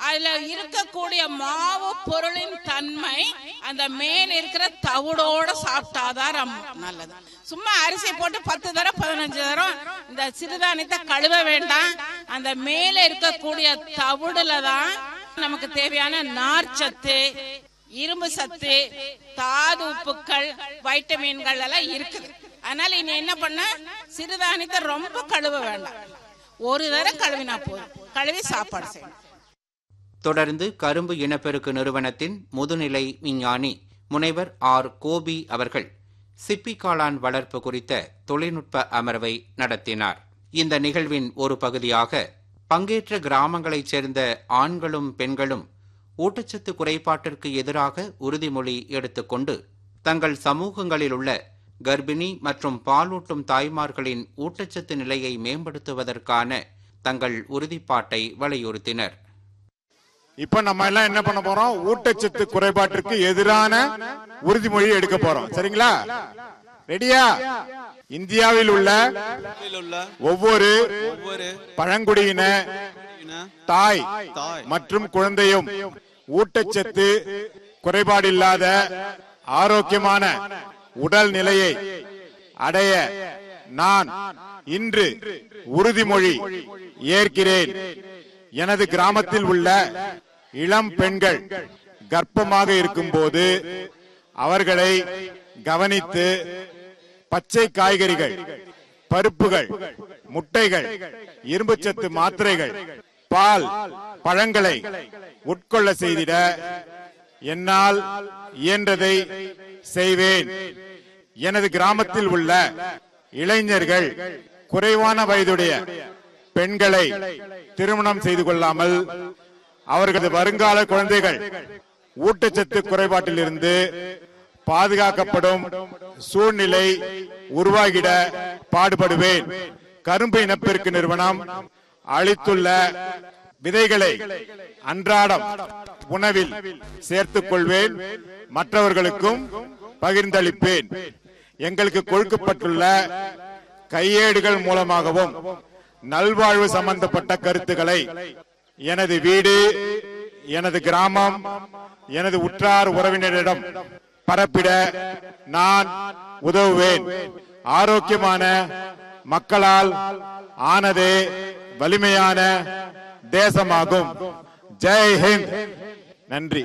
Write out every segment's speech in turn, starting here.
அதுல இருக்கக்கூடிய மாவு பொருளின் தன்மை அந்த மேல் இருக்கிற தவிடோட சாப்பிட்டாதான் ரொம்ப நல்லது சும்மா அரிசி போட்டு பத்து தரம் பதினஞ்சு தரம் இந்த சிறுதானியத்தை கழுவ வேண்டாம் அந்த மேல இருக்கக்கூடிய தவிடுல தான் நமக்கு தேவையான நார்ச்சத்து இரும்பு சத்து தாது உப்புக்கள் வைட்டமின்கள் எல்லாம் இருக்குது அதனால இனி என்ன பண்ண சிறுதானியத்தை ரொம்ப கழுவ வேண்டாம் ஒரு தரம் கழுவினா போதும் கழுவி சாப்பாடு செய்யணும் தொடர்ந்து கரும்பு இனப்பெருக்கு நிறுவனத்தின் முதுநிலை விஞ்ஞானி முனைவர் ஆர் கோபி அவர்கள் சிப்பி காளான் வளர்ப்பு குறித்த தொழில்நுட்ப அமர்வை நடத்தினார் இந்த நிகழ்வின் ஒரு பகுதியாக பங்கேற்ற கிராமங்களைச் சேர்ந்த ஆண்களும் பெண்களும் ஊட்டச்சத்து குறைபாட்டிற்கு எதிராக உறுதிமொழி எடுத்துக்கொண்டு தங்கள் சமூகங்களில் உள்ள கர்ப்பிணி மற்றும் பாலூட்டும் தாய்மார்களின் ஊட்டச்சத்து நிலையை மேம்படுத்துவதற்கான தங்கள் உறுதிப்பாட்டை வலியுறுத்தினர் இப்ப நம்ம எல்லாம் என்ன பண்ண போறோம் ஊட்டச்சத்து குறைபாட்டிற்கு எதிரான உறுதிமொழி எடுக்க போறோம் சரிங்களா ரெடியா இந்தியாவில் உள்ள உள்ள ஒவ்வொரு ஒவ்வொரு பழங்குடியின இன தாய் தாய் மற்றும் குழந்தையும் ஊட்டச்சத்து குறைபாடில்லாத ஆரோக்கியமான உடல் நிலையை அடைய நான் இன்று உறுதிமொழி ஏற்கிறேன் எனது கிராமத்தில் உள்ள இளம் பெண்கள் கர்ப்பமாக இருக்கும்போது அவர்களை கவனித்து பச்சை காய்கறிகள் பருப்புகள் முட்டைகள் இரும்புச்சத்து மாத்திரைகள் பால் பழங்களை உட்கொள்ள செய்திட என்னால் இயன்றதை செய்வேன் எனது கிராமத்தில் உள்ள இளைஞர்கள் குறைவான வயதுடைய பெண்களை திருமணம் செய்து கொள்ளாமல் அவர்களது வருங்கால குழந்தைகள் ஊட்டச்சத்து குறைபாட்டிலிருந்து பாதுகாக்கப்படும் சூழ்நிலை உருவாகிட பாடுபடுவேன் கரும்பு இனப்பெருக்கு நிறுவனம் அளித்துள்ள விதைகளை அன்றாடம் உணவில் சேர்த்துக் கொள்வேன் மற்றவர்களுக்கும் பகிர்ந்தளிப்பேன் எங்களுக்கு கொடுக்கப்பட்டுள்ள கையேடுகள் மூலமாகவும் நல்வாழ்வு சம்பந்தப்பட்ட கருத்துக்களை எனது வீடு எனது கிராமம் எனது உற்றார் உறவினரிடம் பரப்பிட நான் உதவுவேன் ஆரோக்கியமான மக்களால் ஆனதே வலிமையான தேசமாகும் ஜெய் ஹிந்த் நன்றி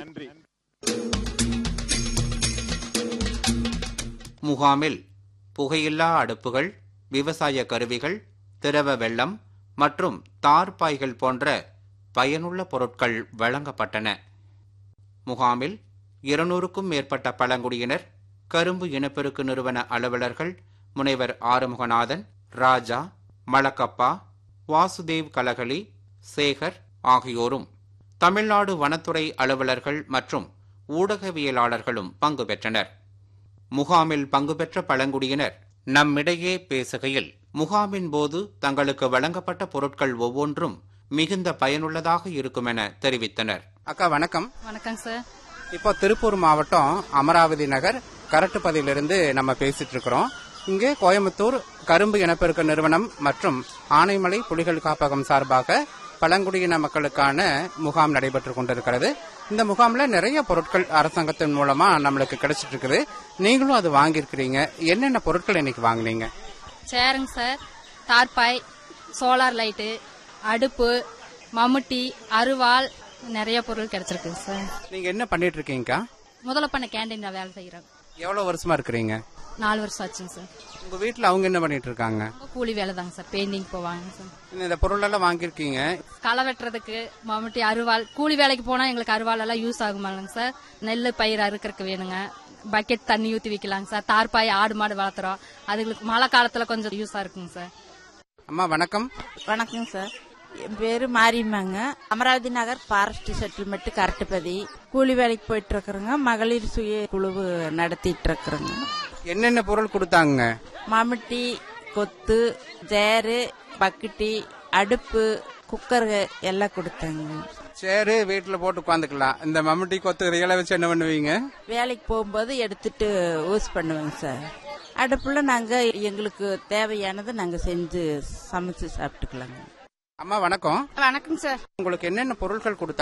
முகாமில் புகையில்லா அடுப்புகள் விவசாய கருவிகள் திரவ வெள்ளம் மற்றும் தார்பாய்கள் போன்ற பயனுள்ள பொருட்கள் வழங்கப்பட்டன முகாமில் இருநூறுக்கும் மேற்பட்ட பழங்குடியினர் கரும்பு இனப்பெருக்கு நிறுவன அலுவலர்கள் முனைவர் ஆறுமுகநாதன் ராஜா மலக்கப்பா வாசுதேவ் கலகலி சேகர் ஆகியோரும் தமிழ்நாடு வனத்துறை அலுவலர்கள் மற்றும் ஊடகவியலாளர்களும் பங்கு பெற்றனர் முகாமில் பங்கு பெற்ற பழங்குடியினர் நம்மிடையே பேசுகையில் முகாமின் போது தங்களுக்கு வழங்கப்பட்ட பொருட்கள் ஒவ்வொன்றும் மிகுந்த பயனுள்ளதாக இருக்கும் என தெரிவித்தனர் அக்கா வணக்கம் வணக்கம் சார் இப்போ திருப்பூர் மாவட்டம் அமராவதி நகர் கரட்டுப்பதியிலிருந்து நம்ம பேசிட்டு இருக்கிறோம் இங்கே கோயம்புத்தூர் கரும்பு இனப்பெருக்க நிறுவனம் மற்றும் ஆனைமலை புலிகள் காப்பகம் சார்பாக பழங்குடியின மக்களுக்கான முகாம் நடைபெற்று கொண்டிருக்கிறது இந்த முகாம்ல நிறைய பொருட்கள் அரசாங்கத்தின் மூலமா நம்மளுக்கு கிடைச்சிட்டு இருக்குது நீங்களும் அது வாங்கியிருக்கிறீங்க என்னென்ன பொருட்கள் இன்னைக்கு வாங்குனீங்க சேருங்க சார் தார்பாய் சோலார் லைட்டு அடுப்பு மம்முட்டி அருவாள் நிறைய பொருள் கிடைச்சிருக்குங்க சார் நீங்க என்ன பண்ணிட்டு இருக்கீங்கக்கா முதல்ல பண்ண கேண்டீன்ல வேலை செய்யறோம் எவ்வளவு வருஷமா இருக்கிறீங்க நாலு வருஷம் ஆச்சுங்க சார் உங்க வீட்டுல அவங்க என்ன பண்ணிட்டு இருக்காங்க ரொம்ப கூலி வேலை தாங்க சார் பெயிண்டிங் போவாங்க சார் இந்த பொருள் எல்லாம் வாங்கியிருக்கீங்க களை வெட்டுறதுக்கு மம்முட்டி அருவாள் கூலி வேலைக்கு போனா எங்களுக்கு அருவாள் எல்லாம் யூஸ் ஆகுமாங்க சார் நெல் பயிர் அறுக்கறதுக்கு வேணுங்க பக்கெட் தண்ணி ஊத்தி வைக்கலாங்க சார் தார்பாய் ஆடு மாடு வளர்த்துறோம் அதுங்களுக்கு மழை காலத்துல கொஞ்சம் யூஸா இருக்குங்க சார் அம்மா வணக்கம் வணக்கம் சார் என் பேரு மாரியம்மாங்க அமராவதி நகர் ஃபாரஸ்ட் செட்டில்மெண்ட் கரட்டுப்பதி கூலி வேலைக்கு போயிட்டு இருக்கிறேங்க மகளிர் சுய குழு நடத்திட்டு இருக்கிறேங்க என்னென்ன பொருள் கொடுத்தாங்க மம்முட்டி கொத்து சேரு பக்கெட்டி அடுப்பு குக்கர் எல்லாம் கொடுத்தாங்க சரி வீட்டுல போட்டு உட்காந்துக்கலாம் இந்த மம்முட்டி கொத்து இலை வச்சு என்ன பண்ணுவீங்க வேலைக்கு போகும்போது எடுத்துட்டு யூஸ் பண்ணுவேங்க சார் அடுப்புல நாங்க எங்களுக்கு தேவையானதை நாங்க செஞ்சு சமைச்சு சாப்பிட்டுக்கலாங்க அம்மா வணக்கம் வணக்கம் சார் உங்களுக்கு என்னென்ன பொருட்கள் கொடுத்தாங்க